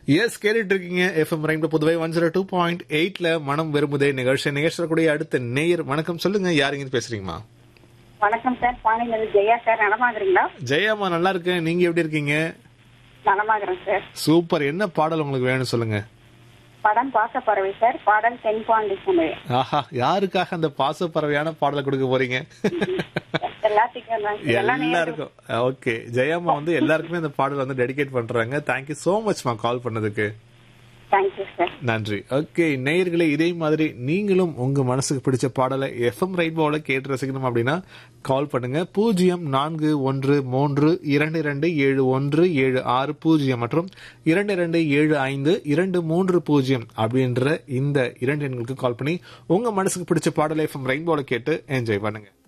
S கேட்டுட்டு இருக்கீங்க FM ரெண்டு Puduvai one zero two point எயிட்ல மனம் விரும்புதே நிகழ்ச்சி நிகழ்ச்சியக்கூடிய அடுத்த நேயர் வணக்கம் சொல்லுங்க யாருங்க பேசுறீங்கம்மா வணக்கம் சார் பாண்டியிலிருந்து ஜெயா சார் நலமாகறீங்களா ஜெயாம்மா நல்லா இருக்கேன் நீங்க எப்படி இருக்கீங்க நலமாகறேன் சார் சூப்பர் என்ன பாடல் உங்களுக்கு வேணும் சொல்லுங்க படம் பாச பறவை சார் பாடல் தென் பாண்டி தமிழ் ஆஹா யாருக்காக அந்த பாசப்பறவையான பாடலை கொடுக்க போறீங்க எல்லாத்துக்கும் தான் சார். எல்லா நேயர்களும் எல்லாருக்கும் ஓகே ஜெயாம்மா வந்து எல்லாருக்குமே அந்த பாடல் வந்து டெடிகேட் பண்றாங்க தேங்க்யூ சோ மச்மா கால் பண்ணதுக்கு தேங்க்யூ சார் நன்றி ஓகே நேயர்களே இதே மாதிரி நீங்களும் உங்க மனசுக்கு பிடிச்ச பாடலை எஃப்எம் ரைட்போல கேட்டு ரசிக்கணும் அப்படின்னா கால் பண்ணுங்க பூஜ்ஜியம் நான்கு ஒன்று மூன்று இரண்டு இரண்டு ஏழு ஒன்று ஏழு ஆறு பூஜ்ஜியம் மற்றும் இரண்டு இரண்டு ஏழு ஐந்து இரண்டு மூன்று பூஜ்ஜியம் அப்படின்ற இந்த இரண்டு எண்களுக்கு கால் பண்ணி உங்க மனசுக்கு பிடிச்ச பாடலை எஃப்எம் ரைட்போல கேட்டு என்ஜாய் பண்ணுங்க